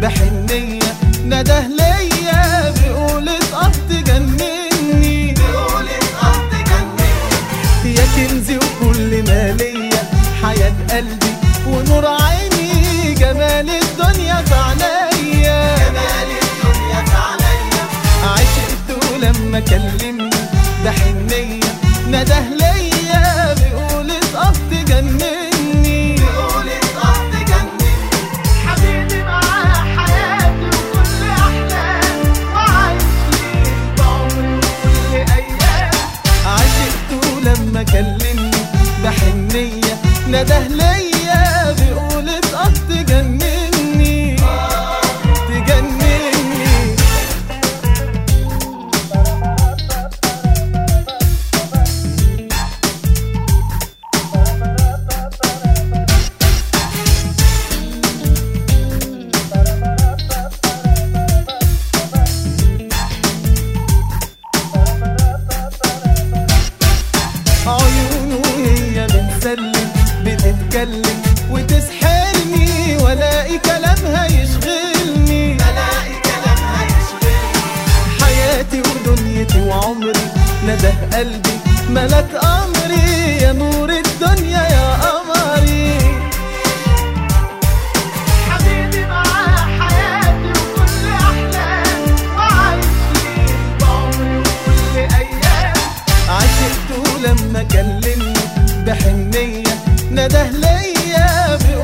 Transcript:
بحنية نده ليا بيقول اتقط تجنني بيقول اتقط تجنني يا كنزي وكل ما ليا حياة قلبي ونور عيني جمال الدنيا في عينيا جمال الدنيا في عليا عشقته لما كلمني بحنية نده ليا بيقول اتقط تجنني بيقول اتقط تجنني حبيبي معاه حياتي وكل احلامي وعايش ليه بعمري وكل ايام عشقته لما كلمني بحنية نده ليا بيقول اتقط تجنني تجنني عيونه هي بتسلم بتتكلم وتسحرني والاقي كلامها يشغلني الاقي كلامها يشغلني حياتي ودنيتي وعمري نده قلبي ملك امري يا نور الدنيا يا قمري حبيبي معاه حياتي وكل احلامي وعايش ليه بعمري وكل ايام عشقته لما كلمني بحنية نده ليا بيقول